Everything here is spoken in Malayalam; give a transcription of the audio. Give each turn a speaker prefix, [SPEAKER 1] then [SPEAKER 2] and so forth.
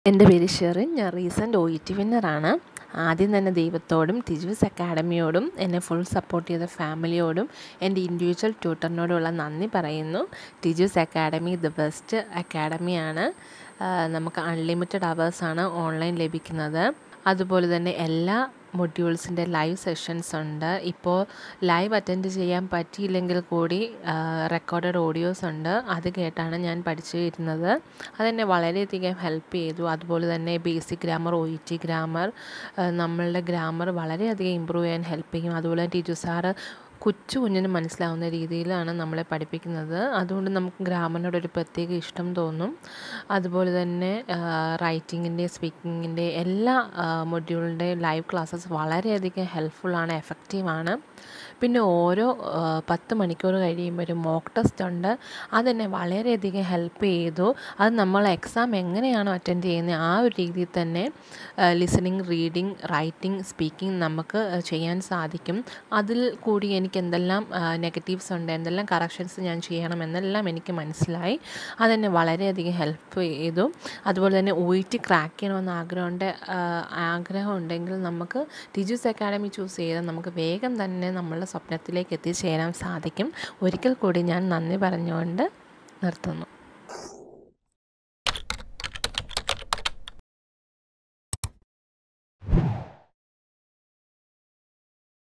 [SPEAKER 1] എൻ്റെ പേര് ഷെറിൻ ഞാൻ റീസെൻ്റ് ഒ ഇ ടി വിന്നറാണ് ആദ്യം തന്നെ ദൈവത്തോടും ടിജൂസ് അക്കാഡമിയോടും എന്നെ ഫുൾ സപ്പോർട്ട് ചെയ്ത ഫാമിലിയോടും എൻ്റെ ഇൻഡിവിജ്വൽ ട്യൂട്ടറിനോടുള്ള നന്ദി പറയുന്നു ടിജൂസ് അക്കാഡമി ദ ബെസ്റ്റ് അക്കാഡമിയാണ് നമുക്ക് അൺലിമിറ്റഡ് അവേഴ്സാണ് ഓൺലൈൻ ലഭിക്കുന്നത് അതുപോലെ തന്നെ എല്ലാ മൊഡ്യൂൾസിൻ്റെ ലൈവ് സെഷൻസ് ഉണ്ട് ഇപ്പോൾ ലൈവ് അറ്റൻഡ് ചെയ്യാൻ പറ്റിയില്ലെങ്കിൽ കൂടി റെക്കോർഡഡ് ഓഡിയോസ് ഉണ്ട് അത് കേട്ടാണ് ഞാൻ പഠിച്ചു വരുന്നത് അതെന്നെ വളരെയധികം ഹെൽപ്പ് ചെയ്തു അതുപോലെ തന്നെ basic grammar O E T grammar നമ്മളുടെ ഗ്രാമർ വളരെയധികം ഇമ്പ്രൂവ് ചെയ്യാൻ ഹെൽപ്പ് ചെയ്യും അതുപോലെ ടീച്ചർ സാറ് കൊച്ചു കുഞ്ഞിന് മനസ്സിലാവുന്ന രീതിയിലാണ് നമ്മളെ പഠിപ്പിക്കുന്നത് അതുകൊണ്ട് നമുക്ക് ഗ്രാമറിനോട് ഒരു പ്രത്യേക ഇഷ്ടം തോന്നും അതുപോലെ തന്നെ റൈറ്റിങ്ങിൻ്റെ സ്പീക്കിങ്ങിൻ്റെ എല്ലാ മൊഡ്യൂളിൻ്റെ ലൈവ് ക്ലാസ്സസ് വളരെയധികം ഹെൽപ്ഫുള്ളാണ് എഫക്റ്റീവാണ് പിന്നെ ഓരോ പത്ത് മണിക്കൂർ കഴിയുമ്പോൾ ഒരു മോക്ക് ടെസ്റ്റ് ഉണ്ട് അതെന്നെ വളരെയധികം ഹെൽപ്പ് ചെയ്തു അത് നമ്മൾ എക്സാം എങ്ങനെയാണോ അറ്റൻഡ് ചെയ്യുന്നത് ആ ഒരു രീതിയിൽ തന്നെ ലിസണിങ് റീഡിങ് റൈറ്റിംഗ് സ്പീക്കിംഗ് നമുക്ക് ചെയ്യാൻ സാധിക്കും അതിൽ കൂടി എനിക്ക് എന്തെല്ലാം നെഗറ്റീവ്സ് ഉണ്ട് എന്തെല്ലാം കറക്ഷൻസ് ഞാൻ ചെയ്യണം എന്നെല്ലാം എനിക്ക് മനസ്സിലായി അതെന്നെ വളരെയധികം ഹെൽപ്പ് ചെയ്തു അതുപോലെ തന്നെ ഒ ഇ ടി ക്രാക്ക് ചെയ്യണമെന്ന് ആഗ്രഹമുണ്ട് ആഗ്രഹം ഉണ്ടെങ്കിൽ നമുക്ക് ടിജൂസ് അക്കാഡമി ചൂസ് ചെയ്താൽ നമുക്ക് വേഗം തന്നെ നമ്മളുടെ സ്വപ്നത്തിലേക്ക് എത്തിച്ചേരാൻ സാധിക്കും ഒരിക്കൽ കൂടി ഞാൻ നന്ദി പറഞ്ഞുകൊണ്ട് നിർത്തുന്നു